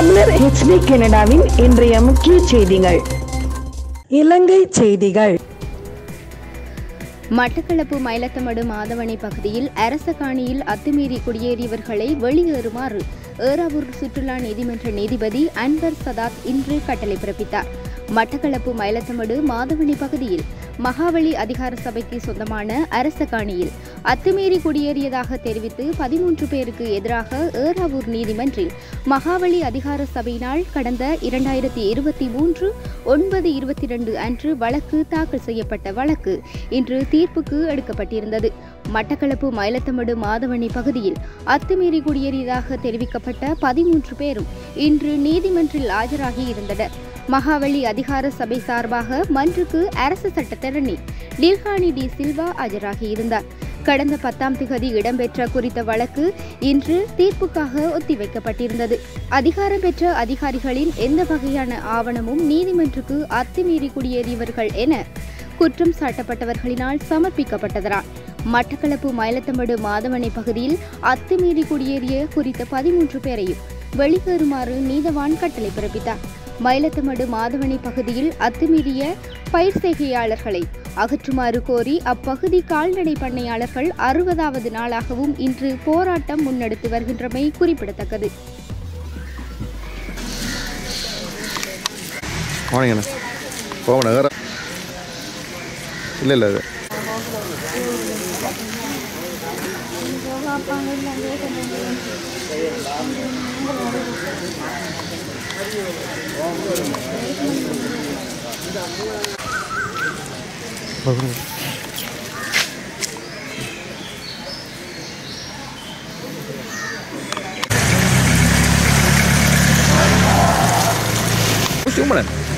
தமிழர் ஹெச்டி கனடாவின் இன்றைய முக்கிய செய்திகள் இலங்கை செய்திகள் மட்டக்களப்பு மயிலத்தமடு மாதவனை பகுதியில் அரச காணியில் அத்துமீறி குடியேறியவர்களை வெளியேறுமாறு ஏறாவூர் சுற்றுலா நீதிமன்ற நீதிபதி அன்வர் சதாத் இன்று கட்டளை பிறப்பித்தார் மட்டக்களப்பு மயிலத்தமடு மாதவனி பகுதியில் மகாவலி அதிகார சபைக்கு சொந்தமான அரச காணியில் அத்துமீறி குடியேறியதாக தெரிவித்து பதிமூன்று பேருக்கு எதிராக ஏறாவூர் நீதிமன்றில் மகாவலி அதிகார சபையினால் கடந்த இரண்டாயிரத்தி இருபத்தி மூன்று ஒன்பது இருபத்தி இரண்டு அன்று வழக்கு தாக்கல் செய்யப்பட்ட வழக்கு இன்று தீர்ப்புக்கு எடுக்கப்பட்டிருந்தது மட்டக்களப்பு மயிலத்தமடு மாதவனி பகுதியில் அத்துமீறி குடியேறியதாக தெரிவிக்கப்பட்ட பதிமூன்று பேரும் இன்று நீதிமன்றில் ஆஜராகி இருந்தனர் மகாவலி அதிகார சபை சார்பாக மன்றுக்கு அரசு சட்டத்தரணி டில்ஹானி டி சில்வா ஆஜராகியிருந்தார் கடந்த பத்தாம் திகதி இடம்பெற்ற குறித்த வழக்கு இன்று தீர்ப்புக்காக ஒத்திவைக்கப்பட்டிருந்தது அதிகாரம் பெற்ற அதிகாரிகளின் எந்த வகையான ஆவணமும் நீதிமன்றுக்கு அத்துமீறி குடியேறியவர்கள் என குற்றம் சாட்டப்பட்டவர்களினால் சமர்ப்பிக்கப்பட்டதனால் மட்டக்களப்பு மயிலத்தம்படு மாதவனை பகுதியில் அத்துமீறி குடியேறிய குறித்த பதிமூன்று பேரையும் வெளியேறுமாறு நீதவான் கட்டளை பிறப்பித்தார் மயிலத்தமடு மாதவனை பகுதியில் அத்துமீறிய பயிர் செய்கையாளர்களை அகற்றுமாறு கோரி அப்பகுதி கால்நடை பண்ணையாளர்கள் அறுபதாவது நாளாகவும் இன்று போராட்டம் முன்னெடுத்து வருகின்றமை குறிப்பிடத்தக்கது போனீங்கண்ணா போகணும் வேற இல்லை இல்லை அது சும்மனன்